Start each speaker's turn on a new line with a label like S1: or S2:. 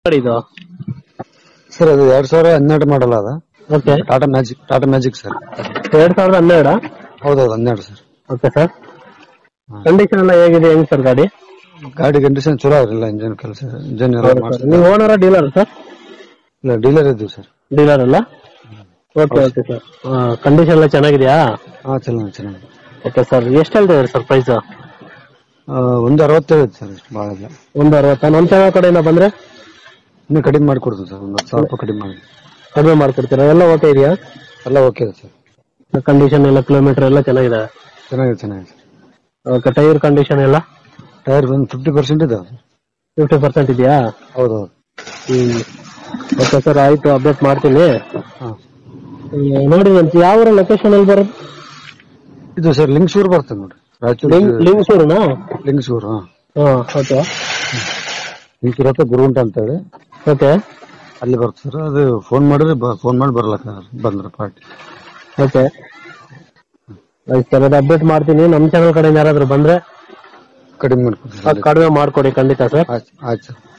S1: ಗಾಡಿ ಇದು
S2: ಸರ್ ಅದು ಎರಡ್ ಸಾವಿರ ಹನ್ನೆರಡು ಮಾಡಲ್ಲ ಅದ
S1: okay
S2: Tata magic Tata magic sir
S1: ಎರಡ್ ಸಾವಿರದ ಹನ್ನೆರಡ
S2: ಹೌದೌದು ಹನ್ನೆರಡು ಸರ್
S1: ಓಕೆ ಸರ್ ಕಂಡೀಷನ್ ಎಲ್ಲ ಹೇಗಿದೆ ಹೆಂಗ್ ಸರ್ ಗಾಡಿ
S2: ಗಾಡಿ ಕಂಡೀಷನ್ ಚಲೋ ಆಗಿರಲ್ಲ ಇಂಜಿನ್ ಕೆಲಸ ಇಂಜಿನ್ ಎಲ್ಲ ಮಾಡ್ತಾರೆ
S1: ನೀವು ಓನರ ಡೀಲರ್ ಸರ್
S2: ಇಲ್ಲ ಡೀಲರ್ ಇದ್ದೀವಿ ಸರ್
S1: ಡೀಲರ್ ಅಲ್ಲ ಓಕೆ ಓಕೆ ಸರ್ ಕಂಡೀಷನ್ ಎಲ್ಲ ಚೆನ್ನಾಗಿದೆಯಾ
S2: ಹಾ ಚೆನ್ನಾಗಿ ಚೆನ್ನಾಗಿ
S1: ಓಕೆ ಸರ್ ಎಷ್ಟು ಹೇಳ್ತಿದ್ದಾರೆ ಸರ್ ಪ್ರೈಸ್
S2: ಆ, ಒಂದು ಅರವತ್ತೇಳು ಐತೆ ಸರ್ ಇಷ್ಟು ಭಾಳ ಇಲ್ಲ
S1: ಒಂದು ಅರವತ್ತ ನಮ್ಮ ಚಾನಲ್ ಕಡೆಯಿಂದ ಬಂದ್ರೆ
S2: ಇನ್ನೂ ಕಡಿಮೆ ಮಾಡಿಕೊಡ್ತೀವಿ ಸರ್ ಒಂದು ಹತ್ತು ಸಾವಿರ ರೂಪಾಯಿ ಕಡಿಮೆ ಮಾಡಿ
S1: ಕಡಿಮೆ ಮಾಡ್ಕೊಡ್ತೀರಾ ಎಲ್ಲ ಓಕೆ ಇದೆಯಾ
S2: ಎಲ್ಲ ಓಕೆ ಇದೆ ಸರ್
S1: ಕಂಡೀಷನ್ ಎಲ್ಲ ಕಿಲೋಮೀಟರ್ ಎಲ್ಲ ಚೆನ್ನಾಗಿದೆ
S2: ಚೆನ್ನಾಗಿದೆ ಚೆನ್ನಾಗಿದೆ ಸರ್
S1: ಓಕೆ ಟೈರ್ ಕಂಡೀಷನ್ ಎಲ್ಲ
S2: ಟೈರ್ ಬಂದು ಫಿಫ್ಟಿ ಪರ್ಸೆಂಟ್ ಇದೆ
S1: ಫಿಫ್ಟಿ ಪರ್ಸೆಂಟ್ ಇದೆಯಾ
S2: ಹೌದೌದು
S1: ಹ್ಮ್ ಓಕೆ ಸರ್ ಆಯ್ತು ಅಪ್ಡೇಟ್ ಮಾಡ್ತೀನಿ
S2: ಹಾಂ
S1: ಹ್ಮ್, ನೋಡಿ ಒಂದು ಯಾವ ಲೊಕೇಶನ್ ಅಲ್ಲಿ ಬರೋದು
S2: ಇದು ಸರ್ ಲಿಂಗ್ಸೂರು ಬರ್ತದೆ ನೋಡಿ ರಾಯಚೂರು
S1: ಲಿಂಗ್ ಲಿಂಗಸೂರುನಾ
S2: ಲಿಂಗ್ಸೂರು ಹಾಂ
S1: ಹಾಂ ಓಕೆ
S2: ಲಿಂಗ್ಸೂರು ಹತ್ರ ಗುರುಂಟ ಅಂತೇಳಿ
S1: ಓಕೆ
S2: ಅಲ್ಲಿ ಬರ್ತದೆ ಸರ್ ಅದು ಫೋನ್ ಮಾಡಿದ್ರೆ ಫೋನ್ ಮಾಡಿ ಬರ್ಲಕ್ಕ ಬಂದ್ರೆ ಪಾರ್ಟಿ
S1: ಓಕೆ ಆಯ್ತು ಸರ್ ಅದು ಅಪ್ಡೇಟ್ ಮಾಡ್ತೀನಿ ನಮ್ಮ ಚಾನಲ್ ಕಡೆಯಿಂದ ಯಾರಾದ್ರೂ ಬಂದ್ರೆ
S2: ಕಡಿಮೆ ಮಾಡ್ಕೊಡ್ತೀವಿ
S1: ಅದ್ ಕಡಿಮೆ ಮಾಡ್ಕೊಡಿ ಖಂಡಿತ ಸರ್
S2: ಆಯ್ತು ಆಯ್ತು ಸರ್